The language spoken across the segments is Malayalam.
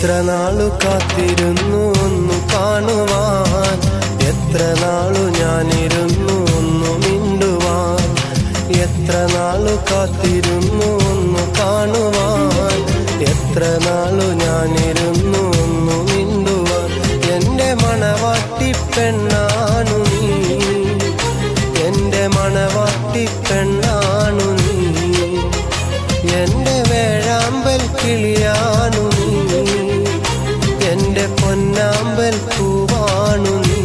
എത്ര നാളു കാത്തിരുന്നു ഒന്നു കാണുവാൻ എത്ര നാളു ഞാനിരുന്നു ഒന്നു മിണ്ടുവാൻ എത്ര നാളു കാത്തിരുന്നു ഒന്നു കാണുവാൻ എത്ര നാളു ഞാനിരുന്നു ഒന്നു മിണ്ടുവാൻ എന്റെ മണവാട്ടി പെണ്ണാണു നീ എന്റെ മണവാട്ടി പെണ്ണാണു നീ എന്റെ വേഴാമ്പൽ കിളിയാണു നീ എന്റെ പൊന്നാമ്പൽ പൂവാണു നീ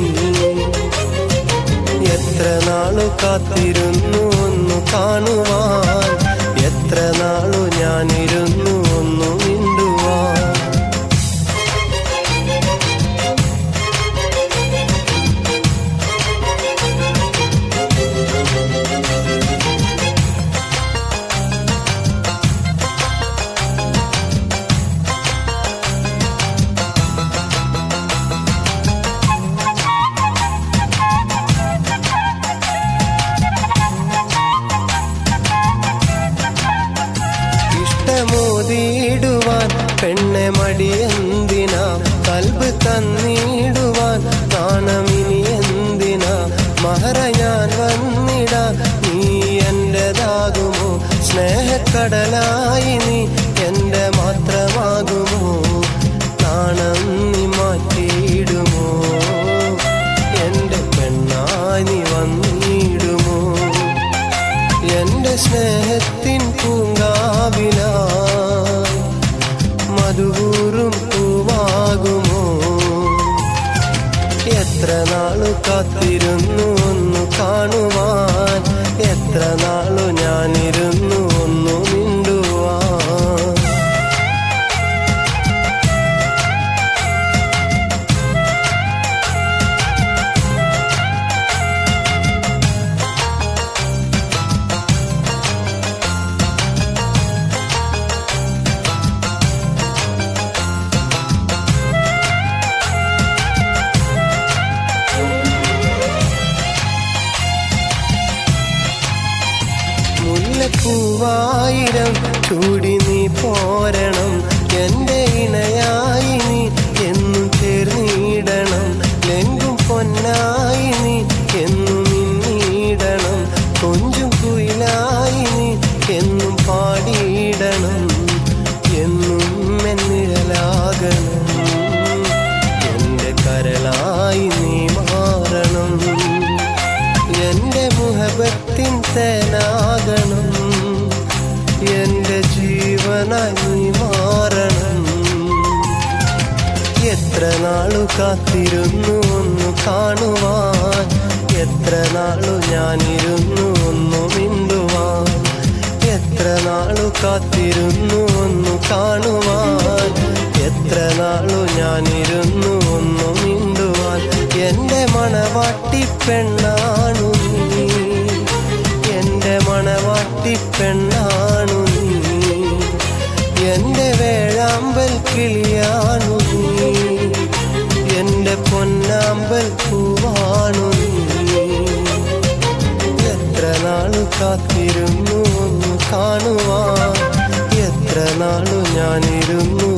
എത്ര നാളു കാത്തിരുന്നു ഒന്നു കാണുവാൻ എത്ര നാളു ഞാനിരുന്നു ഒന്നു മിണ്ടുവാൻ ഇഷ്ടമോതിയിടുവാൻ പെണ്ണെ മടിയെന്തിനാ കൽബ് തന്നിടുവാൻ നാണമിനി എന്തിനാ മഹറ ഞാൻ വന്നിടാൻ നീ എന്റേതാകുമോ സ്നേഹക്കടലായി നീ എന്റെ മാത്രമാകുമോ നാണം നീ മാറ്റിയിടുമോ എന്റെ പെണ്ണായി നീ വന്നിടുമോ എന്റെ സ്നേഹത്തിൻ പൂങ്കാവില മധുകൂറും പൂവാകുമോ എത്ര നാളു കാത്തിരുന്നു ഒന്നു കാണുവാൻ എത്ര നാളു ഞാനിരുന്നു ഒന്നു മിണ്ടുവാൻ മുല്ലപ്പൂവായിരം ചൂടി നീ പോരണം എന്റെ ഇണയായി നീ എന്നും ചേർന്നിടണം ലെങ്കും പൊന്നായി നീ എന്നും മിന്നിടണം കൊഞ്ചും കുയിലായി നീ എന്നും പാടിയിടണം എന്നും എന്നിഴലാകണം എന്റെ കരളായി നീ മാറണം എന്റെ മുഹബത്തിൻ തേനാകണം എന്റെ ജീവനായി നീ മാറണം എത്ര നാളു കാത്തിരുന്നു ഒന്നു കാണുവാൻ എത്ര നാളു ഞാനിരുന്നു ഒന്നു മിണ്ടുവാൻ എത്ര നാളു കാത്തിരുന്നു ഒന്നു കാണുവാൻ എത്ര നാളു ഞാനിരുന്നു ഒന്നു മിണ്ടുവാൻ എന്റെ മണവാട്ടി പെണ്ണാണു നീ എന്റെ മണവാട്ടി പെണ്ണാണു നീ എന്റെ വേഴാമ്പൽ കിളിയാണു നീ എന്റെ പൊന്നാമ്പൽ പൂവാണു നീ എത്ര നാളു കാത്തിരുന്നു ഒന്ന് കാണുവാൻ എത്ര നാളു ഞാനിരുന്നു